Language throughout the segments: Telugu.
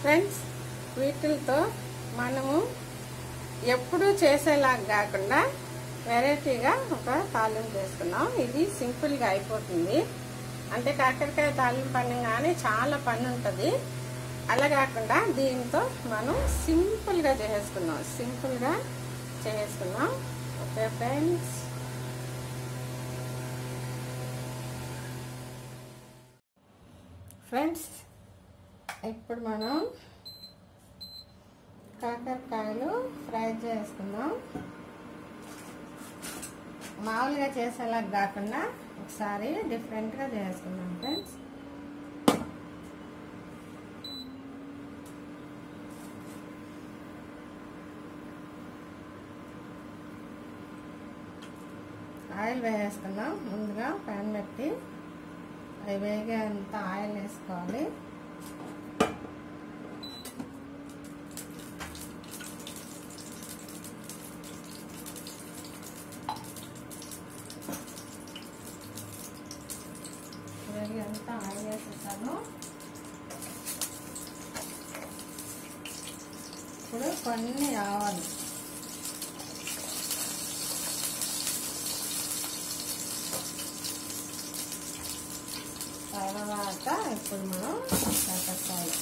ఫ్రెండ్స్ వీటితో మనము ఎప్పుడు చేసేలాగా కాకుండా వెరైటీగా ఒక తాలింపు చేసుకున్నాం ఇది సింపుల్గా అయిపోతుంది అంటే కాకరకాయ తాలింపు అనగానే చాలా పని ఉంటుంది అలా కాకుండా దీంతో మనం సింపుల్గా చేసేసుకున్నాం సింపుల్గా చేసేసుకున్నాం ఓకే ఫ్రెండ్స్ ఫ్రెండ్స్ ఇప్పుడు మనం కాకరకాయలు ఫ్రై చేసుకుందాం మామూలుగా చేసేలా కాకుండా ఒకసారి డిఫరెంట్గా చేసుకుందాం ఫ్రెండ్స్ ఆయిల్ వేసేసుకుందాం ముందుగా ప్యాన్ పెట్టి అవి వేగేంత ఆయిల్ వేసుకోవాలి వేగేంత ఆయిల్ వేసేసాను ఇప్పుడు కొన్ని ఆవాలు తర్వాత ఇప్పుడు మనం కాకరకాయలు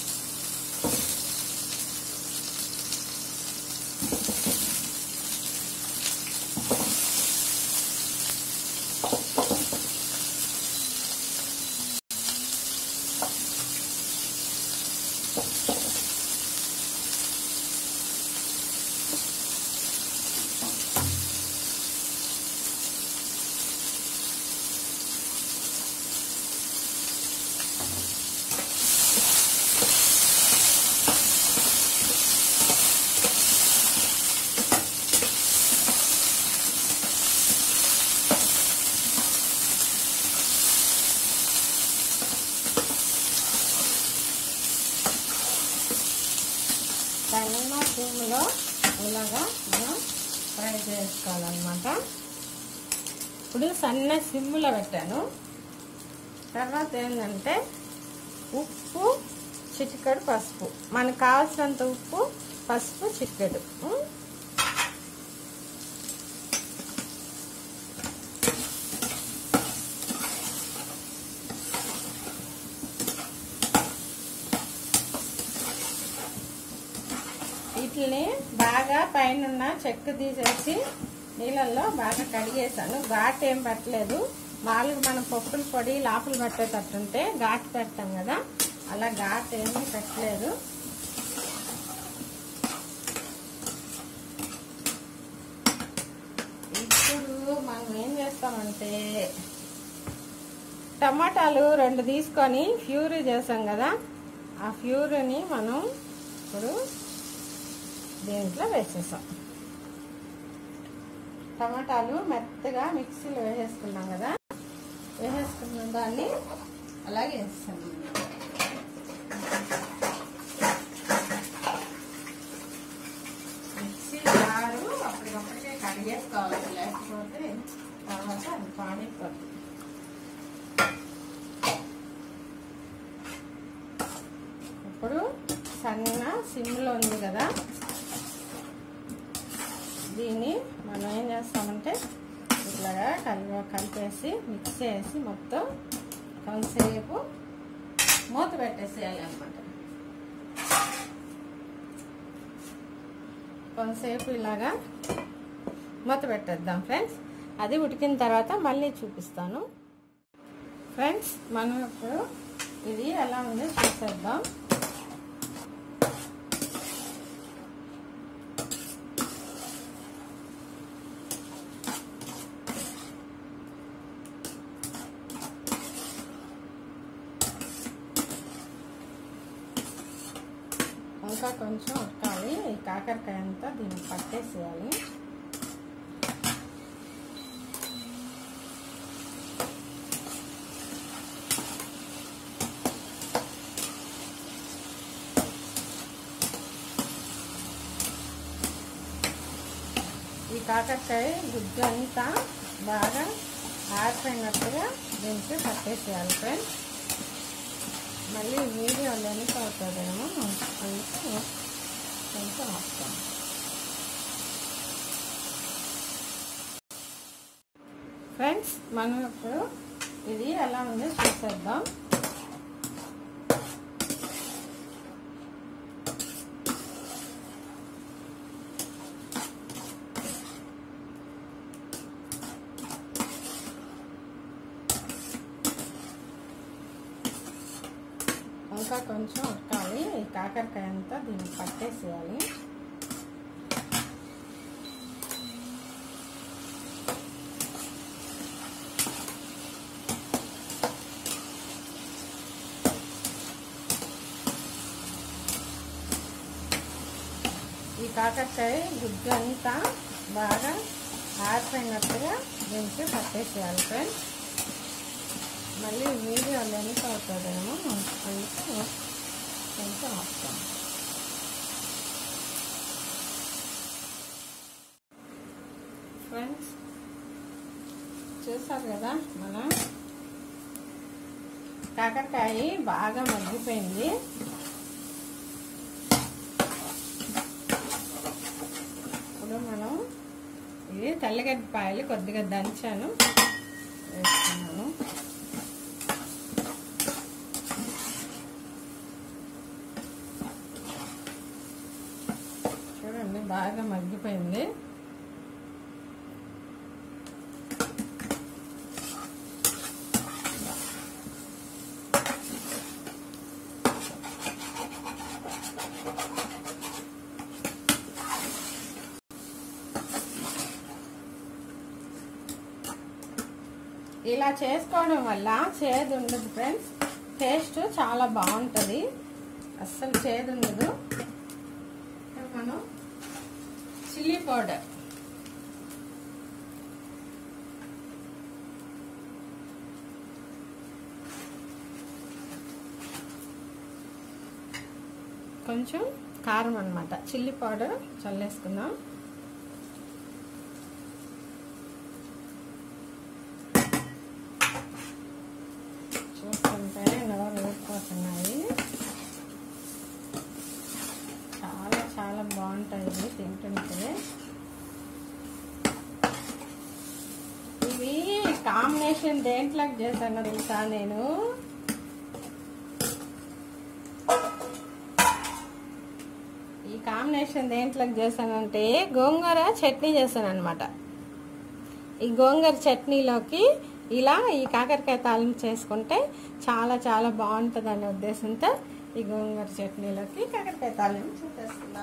సన్న సిమ్లో ఇలాగా మనం ఫ్రై చేసుకోవాలన్నమాట ఇప్పుడు సన్న సిమ్లో పెట్టాను తర్వాత ఏంటంటే ఉప్పు చిటికెడు పసుపు మనకు కావాల్సినంత ఉప్పు పసుపు చిటికెడు ఉం? వీటిని బాగా పైన చెక్క తీసేసి నీళ్ళల్లో బాగా కడిగేసాను ఘాట్ ఏం పెట్టలేదు మామూలుగా మనం పప్పుల పొడి లోపల పెట్టేటట్టుంటే ఘాట్ పెడతాం కదా అలా ఘాట్ ఏమీ పెట్టలేదు ఇప్పుడు మనం ఏం చేస్తామంటే టమాటాలు రెండు తీసుకొని ఫ్యూరీ చేసాం కదా ఆ ఫ్యూరీని మనం ఇప్పుడు దీంట్లో వేసేసాం టమాటాలు మెత్తగా మిక్సీలో వేసేసుకున్నాం కదా వేసేసుకున్న దాన్ని అలాగే వేస్తాం మిక్సీ జారు అప్పటికప్పటికే కడిగేసుకోవాలి లేకపోతే తర్వాత అది పాడైపోతుంది ఇప్పుడు సన్న సిమ్లో ఉంది కదా దీన్ని మనం ఏం చేస్తామంటే ఇట్లాగా కలిపి కలిపేసి మిక్స్ చేసి మొత్తం కొంతసేపు మూత పెట్టేసేయాలి అనమాట కొంతసేపు ఇలాగా మూత పెట్టేద్దాం ఫ్రెండ్స్ అది ఉడికిన తర్వాత మళ్ళీ చూపిస్తాను ఫ్రెండ్స్ మనం ఇప్పుడు ఇది ఎలా ఉందో చూసేద్దాం ఇంకా కొంచెం ఉడకాలి ఈ కాకరకాయ అంతా దీన్ని పట్టేసేయాలి ఈ కాకరకాయ గుజ్జు అంతా బాగా ఆరిపోయినట్టుగా దీనికి పట్టేసేయాలి ఫ్రెండ్స్ మళ్ళీ వీడియో లెంత్ అవుతుందేమో ఫ్రెండ్స్ మనం ఇప్పుడు ఇది ఎలా ఉందో చూసేద్దాం ఇంకా కొంచెం ఉడకాలి ఈ కాకరకాయ అంతా దీన్ని పట్టేసేయాలి ఈ కాకరకాయ గుజ్జు అంతా బాగా ఆరిపోయినట్టుగా దీనికి పట్టేసేయాలి ఫ్రెండ్స్ మళ్ళీ వీడియో లెంత్ అవుతుందేమో అందుకు కొంచెం ఆపుతాం ఫ్రెండ్స్ చూసారు కదా మన కాకరకాయ బాగా మగ్గిపోయింది ఇప్పుడు మనం ఇది తెల్లగడ్డపాయలు కొద్దిగా దంచాను వేస్తున్నాను చూడండి బాగా మగ్గిపోయింది ఇలా చేసుకోవడం వల్ల చేదు ఉండదు ఫ్రెండ్స్ టేస్ట్ చాలా బాగుంటుంది అస్సలు చేదు ఉండదు మనం చిల్లీ పౌడర్ కొంచెం కారం అనమాట చిల్లీ పౌడర్ చల్లేసుకుందాం చూస్తుంటే నోరు ఊడిపోతున్నాయి చాలా చాలా బాగుంటాయి ఇవి తింటుంటే ఇవి కాంబినేషన్ దేంట్లోకి చేశానో తెలుసా నేను ఈ కాంబినేషన్ దేంట్లోకి చేశానంటే గోంగూర చట్నీ చేశాను అనమాట ఈ గోంగూర చట్నీలోకి ఇలా ఈ కాకరకాయ తాలింపు చేసుకుంటే చాలా చాలా బాగుంటుంది అనే ఉద్దేశంతో ఈ గోంగూర చట్నీలోకి కాకరకాయ తాలింపు చూసేస్తున్నా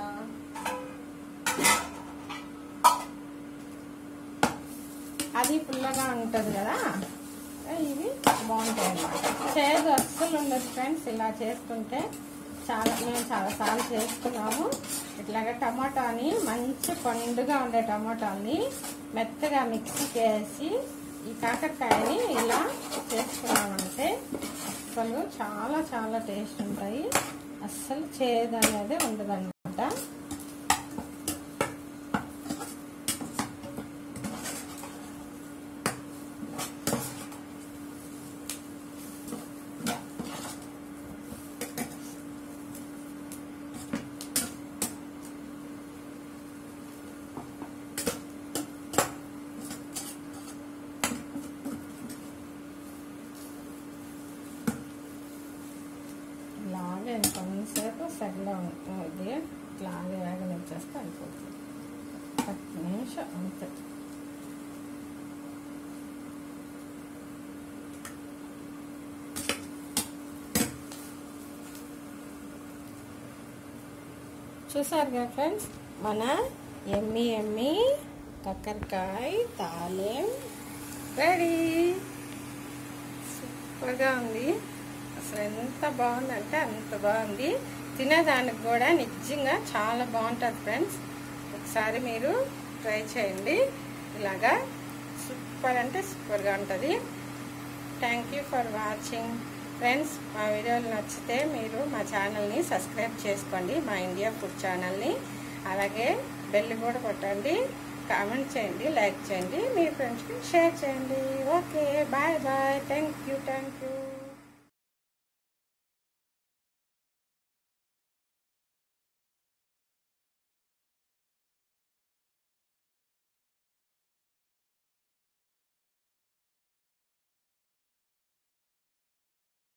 అది పుల్లగా ఉంటుంది కదా ఇవి బాగుంటాయి అన్నమాట చేదు అస్సలు ఉండదు ఫ్రెండ్స్ ఇలా చేసుకుంటే చాలా మేము చాలాసార్లు చేసుకున్నాము ఇట్లాగా టమాటాని మంచి పండుగా ఉండే టమాటాని మెత్తగా మిక్సీకి వేసి ఈ కాకరకాయని ఇలా చేసుకున్నామంటే అసలు చాలా చాలా టేస్ట్ ఉంటాయి అస్సలు చేదు అనేది ఉండదన్నమాట ఇలాగే కొంతసేపు సగలో ఇది ఇట్లాగే వేగనిచ్చేస్తే అయిపోతుంది పది నిమిషం అంతే చూసారు కదా ఫ్రెండ్స్ మన ఎమ్మి ఎమ్మి కాకరకాయ తాలేం రెడీ సూపర్గా ఉంది అసలు ఎంత బాగుందంటే అంత బాగుంది తినేదానికి కూడా నిజంగా చాలా బాగుంటుంది ఫ్రెండ్స్ ఒకసారి మీరు ట్రై చేయండి ఇలాగా సూపర్ అంటే సూపర్గా ఉంటుంది thank you for watching friends మా వీడియోలు నచ్చితే మీరు మా ఛానల్ని సబ్స్క్రైబ్ చేసుకోండి మా ఇండియా ఫుడ్ ఛానల్ని అలాగే బెల్ కూడా కొట్టండి కామెంట్ చేయండి లైక్ చేయండి మీ ఫ్రెండ్స్కి షేర్ చేయండి okay bye bye thank you thank you